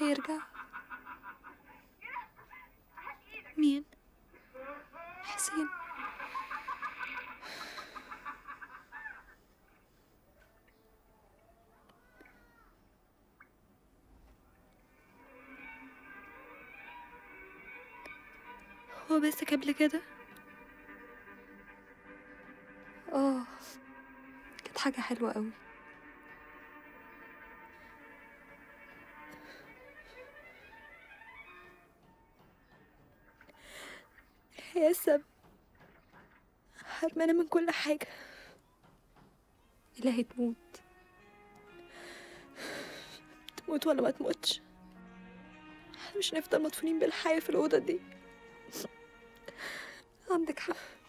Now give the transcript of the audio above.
هيرجع مين حسين هو بسك قبل كده اه كانت حاجة حلوة قوي هي السبب حرمانة من كل حاجة إلهي تموت تموت ولا ما تموتش احنا مش هنفضل مدفونين بالحياة في الأوضة دي عندك حق